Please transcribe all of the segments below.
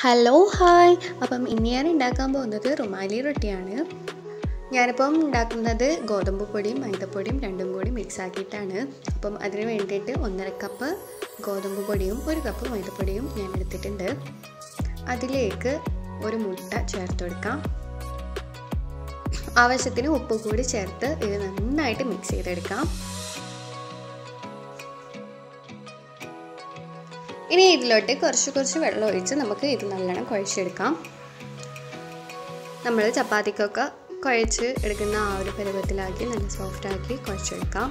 hello hi അപ്പം ഇന്ന് ഞാൻ ഉണ്ടാക്കാൻ പോകുന്നത് റുമാലി റൊട്ടിയാണ് ഞാനിപ്പം ഉണ്ടാക്കുന്നത് ഗോതമ്പ് പൊടിയും മൈദപ്പൊടിയും രണ്ടും കൂടി മിക്സ് ആക്കിയിട്ടാണ് അപ്പം അതിന് വേണ്ടിയിട്ട് ഒന്നര കപ്പ് ഗോതമ്പ് പൊടിയും ഒരു കപ്പ് മൈദപ്പൊടിയും ഞാൻ എടുത്തിട്ടുണ്ട് അതിലേക്ക് ഒരു മുട്ട ചേർത്ത് കൊടുക്കാം ആവശ്യത്തിന് ഉപ്പ് കൂടി ചേർത്ത് ഇത് നന്നായിട്ട് മിക്സ് ചെയ്തെടുക്കാം ഇനി ഇതിലോട്ട് കുറച്ച് കുറച്ച് വെള്ളം ഒഴിച്ച് നമുക്ക് ഇത് നല്ലോണം കുഴച്ചെടുക്കാം നമ്മൾ ചപ്പാത്തിക്കൊക്കെ കുഴച്ച് എടുക്കുന്ന ആ ഒരു പരുവത്തിലാക്കി നല്ല സോഫ്റ്റാക്കി കുഴച്ചെടുക്കാം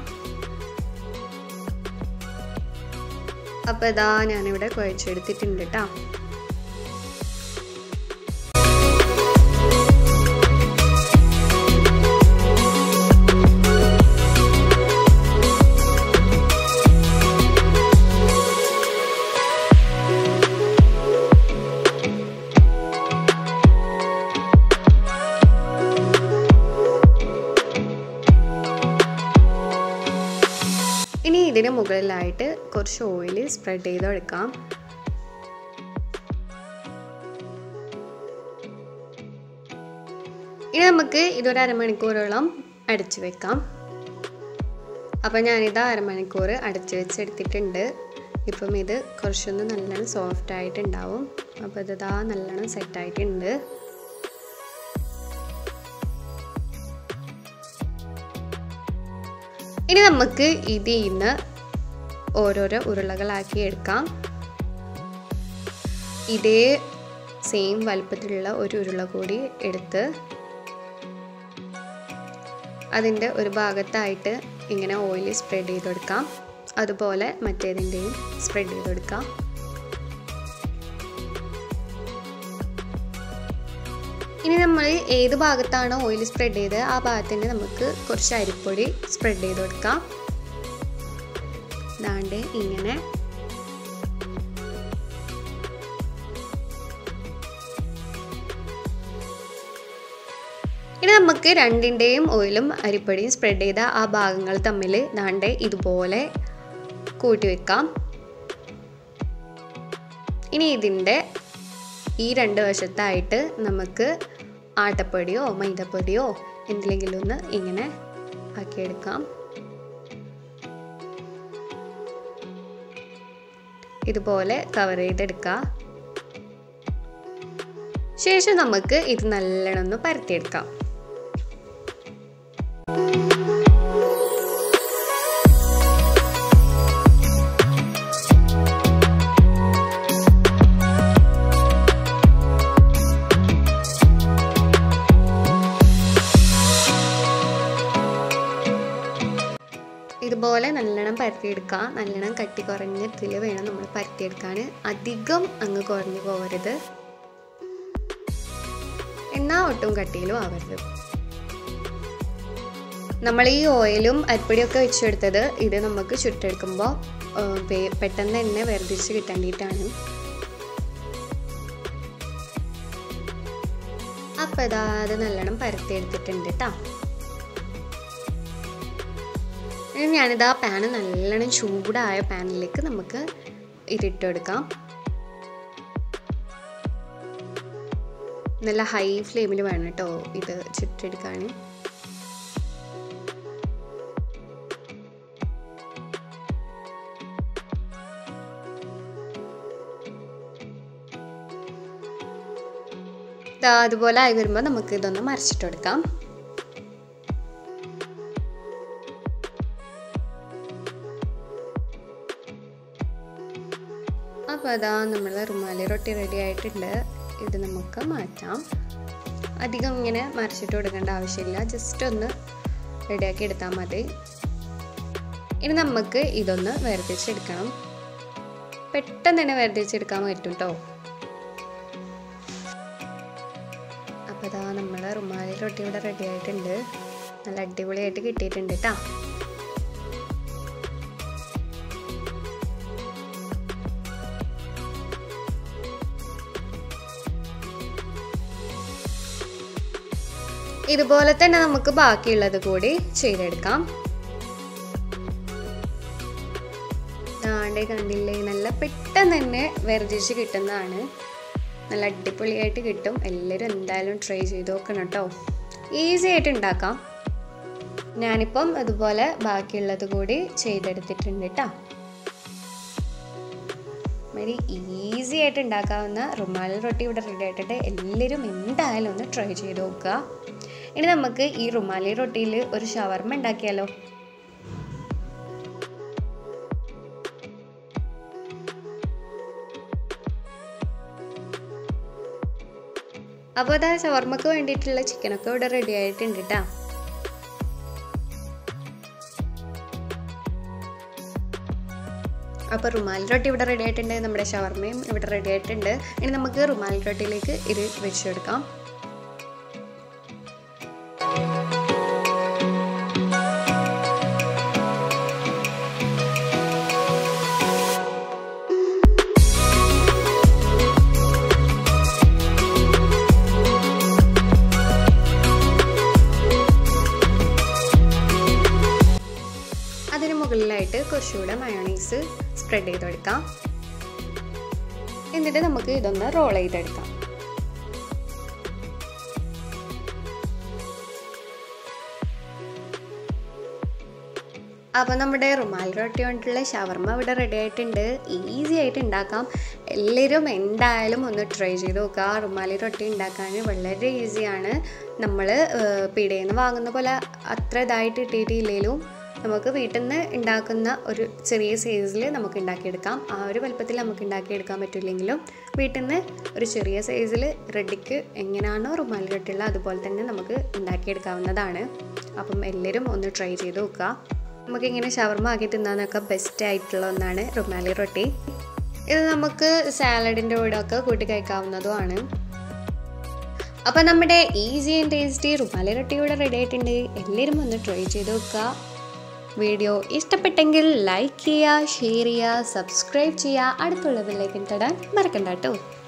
അപ്പോൾ ഇതാ ഞാനിവിടെ കുഴച്ചെടുത്തിട്ടുണ്ട് കേട്ടോ ഇനി ഇതിന് മുകളിലായിട്ട് കുറച്ച് ഓയിൽ സ്പ്രെഡ് ചെയ്തെടുക്കാം ഇനി നമുക്ക് ഇതൊരു അരമണിക്കൂറോളം അടച്ചു വെക്കാം അപ്പോൾ ഞാനിത് അരമണിക്കൂർ അടച്ചു വെച്ചെടുത്തിട്ടുണ്ട് ഇപ്പം ഇത് കുറച്ചൊന്ന് നല്ലോണം സോഫ്റ്റ് ആയിട്ടുണ്ടാവും അപ്പോൾ ഇതാ നല്ലോണം സെറ്റായിട്ടുണ്ട് ഇനി നമുക്ക് ഇതിൽ നിന്ന് ഓരോരോ ഉരുളകളാക്കി എടുക്കാം ഇതേ സെയിം വലുപ്പത്തിലുള്ള ഒരു ഉരുള കൂടി എടുത്ത് അതിൻ്റെ ഒരു ഭാഗത്തായിട്ട് ഇങ്ങനെ ഓയിൽ സ്പ്രെഡ് ചെയ്ത് കൊടുക്കാം അതുപോലെ മറ്റേതിൻ്റെയും സ്പ്രെഡ് ചെയ്ത് കൊടുക്കാം ഇനി നമ്മൾ ഏത് ഭാഗത്താണ് ഓയിൽ സ്പ്രെഡ് ചെയ്ത് ആ ഭാഗത്തിന് നമുക്ക് കുറച്ച് അരിപ്പൊടി സ്പ്രെഡ് ചെയ്ത് കൊടുക്കാം ദാണ്ട് ഇങ്ങനെ ഇനി നമുക്ക് രണ്ടിൻ്റെയും ഓയിലും അരിപ്പൊടിയും സ്പ്രെഡ് ചെയ്ത ആ ഭാഗങ്ങൾ തമ്മിൽ ദാണ്ട് ഇതുപോലെ കൂട്ടി വെക്കാം ഇനി ഇതിൻ്റെ ഈ രണ്ട് വശത്തായിട്ട് നമുക്ക് ആട്ടപ്പൊടിയോ മൈദപ്പൊടിയോ എന്തിലെങ്കിലും ഒന്ന് ഇങ്ങനെ ആക്കിയെടുക്കാം ഇതുപോലെ കവർ ചെയ്തെടുക്കുക ശേഷം നമുക്ക് ഇത് നല്ലോണം ഒന്ന് പരത്തിയെടുക്കാം ഇതുപോലെ നല്ലോണം പരത്തിയെടുക്കുക നല്ലോണം കട്ടി കുറഞ്ഞ ഇതിൽ വേണം നമ്മൾ പരത്തിയെടുക്കാൻ അധികം അങ്ങ് കുറഞ്ഞു പോകരുത് എന്നാൽ ഒട്ടും കട്ടിയിലും ആവരുത് നമ്മൾ ഈ ഓയിലും അരിപ്പൊടിയൊക്കെ വെച്ചെടുത്തത് ഇത് നമുക്ക് ചുട്ടെടുക്കുമ്പോൾ പെട്ടെന്ന് തന്നെ വേർതിരിച്ച് കിട്ടേണ്ടിയിട്ടാണ് അപ്പോൾ ഇതാ അത് നല്ലോണം പരത്തിയെടുത്തിട്ടുണ്ട് കേട്ടോ ഞാനിത് ആ പാന് നല്ലോണം ചൂടായ പാനിലേക്ക് നമുക്ക് ഇതിട്ട് കൊടുക്കാം നല്ല ഹൈ ഫ്ലെയിമിൽ വേണം കേട്ടോ ഇത് ചുട്ടെടുക്കാൻ അതുപോലെ ആയി വരുമ്പോൾ നമുക്ക് ഇതൊന്ന് മറിച്ചിട്ട് കൊടുക്കാം അപ്പോൾ അതാ നമ്മൾ റുമാലി റൊട്ടി റെഡി ആയിട്ടുണ്ട് ഇത് നമുക്ക് മാറ്റാം അധികം ഇങ്ങനെ മറിച്ചിട്ട് കൊടുക്കേണ്ട ആവശ്യമില്ല ജസ്റ്റ് ഒന്ന് റെഡിയാക്കി എടുത്താൽ മതി ഇനി നമുക്ക് ഇതൊന്ന് വേർതിരിച്ചെടുക്കണം പെട്ടെന്ന് തന്നെ വേർതിരിച്ചെടുക്കാൻ പറ്റും കേട്ടോ അപ്പോൾ അതാ നമ്മൾ റുമാലി റൊട്ടി ഇവിടെ റെഡി ആയിട്ടുണ്ട് നല്ല അടിപൊളിയായിട്ട് കിട്ടിയിട്ടുണ്ട് കേട്ടോ ഇതുപോലെ തന്നെ നമുക്ക് ബാക്കിയുള്ളത് കൂടി ചെയ്തെടുക്കാം ദാണ്ടേ കണ്ടില്ലേ നല്ല പെട്ടെന്ന് തന്നെ വേർതിരിച്ച് കിട്ടുന്നതാണ് നല്ല അടിപൊളിയായിട്ട് കിട്ടും എല്ലാവരും എന്തായാലും ട്രൈ ചെയ്ത് നോക്കണം കേട്ടോ ഈസി ആയിട്ട് ഉണ്ടാക്കാം ഞാനിപ്പം അതുപോലെ ബാക്കിയുള്ളത് കൂടി ചെയ്തെടുത്തിട്ടുണ്ട് കേട്ടോ വെരി ഈസി ആയിട്ട് ഉണ്ടാക്കാവുന്ന റുമാൽ റൊട്ടി ഇവിടെ റെഡി ആയിട്ടുണ്ട് എല്ലാവരും എന്തായാലും ഒന്ന് ട്രൈ ചെയ്ത് നോക്കുക ഇനി നമുക്ക് ഈ റുമാലി റൊട്ടിയിൽ ഒരു ഷവർമ ഉണ്ടാക്കിയാലോ അപ്പോൾ അതാ ഷവർമ്മക്ക് വേണ്ടിയിട്ടുള്ള ചിക്കനൊക്കെ ഇവിടെ റെഡി ആയിട്ടുണ്ട് കേട്ടോ അപ്പോൾ റുമാൽ റൊട്ടി ഇവിടെ റെഡി ആയിട്ടുണ്ട് നമ്മുടെ ഷവർമയും ഇവിടെ റെഡി ആയിട്ടുണ്ട് ഇനി നമുക്ക് റുമാൽ റൊട്ടിയിലേക്ക് ഇത് വെച്ചെടുക്കാം അതിന് മുകളിലായിട്ട് കുറച്ചുകൂടെ മയോണൈസ് സ്പ്രെഡ് ചെയ്തെടുക്കാം എന്നിട്ട് നമുക്ക് ഇതൊന്ന് റോൾ ചെയ്തെടുക്കാം അപ്പോൾ നമ്മുടെ റുമാൽ റൊട്ടി കൊണ്ടുള്ള ഷവർമ്മ ഇവിടെ റെഡി ആയിട്ടുണ്ട് ഈസി ആയിട്ട് ഉണ്ടാക്കാം എല്ലാവരും എന്തായാലും ഒന്ന് ട്രൈ ചെയ്ത് നോക്കുക റുമാലി റൊട്ടി ഉണ്ടാക്കാൻ വളരെ ഈസിയാണ് നമ്മൾ പീടയിൽ നിന്ന് വാങ്ങുന്ന പോലെ അത്ര ഇതായിട്ട് ഇട്ടിട്ടില്ലെങ്കിലും നമുക്ക് വീട്ടിൽ നിന്ന് ഉണ്ടാക്കുന്ന ഒരു ചെറിയ സൈസിൽ നമുക്ക് ഉണ്ടാക്കിയെടുക്കാം ആ ഒരു വലുപ്പത്തിൽ നമുക്ക് ഉണ്ടാക്കിയെടുക്കാൻ പറ്റില്ലെങ്കിലും വീട്ടിൽ നിന്ന് ഒരു ചെറിയ സൈസിൽ റെഡിക്ക് എങ്ങനെയാണോ റുമാൽ റൊട്ടിയുള്ള അതുപോലെ തന്നെ നമുക്ക് ഉണ്ടാക്കിയെടുക്കാവുന്നതാണ് അപ്പം എല്ലാവരും ഒന്ന് ട്രൈ ചെയ്ത് നോക്കുക നമുക്കിങ്ങനെ ഷവർമ ആക്കി തിന്നാനൊക്കെ ബെസ്റ്റ് ആയിട്ടുള്ള ഒന്നാണ് റുമാലി റൊട്ടി ഇത് നമുക്ക് സാലഡിൻ്റെ കൂടെ ഒക്കെ കൂട്ടി കഴിക്കാവുന്നതുമാണ് അപ്പോൾ നമ്മുടെ easy and tasty rumali roti ഇവിടെ റെഡി ആയിട്ടുണ്ട് എല്ലാവരും ഒന്ന് ട്രൈ ചെയ്ത് നോക്കുക വീഡിയോ ഇഷ്ടപ്പെട്ടെങ്കിൽ ലൈക്ക് ചെയ്യുക ഷെയർ ചെയ്യുക സബ്സ്ക്രൈബ് ചെയ്യുക അടുത്തുള്ള ബെല്ലൈക്കൻ തടാൻ മറക്കണ്ട കേട്ടോ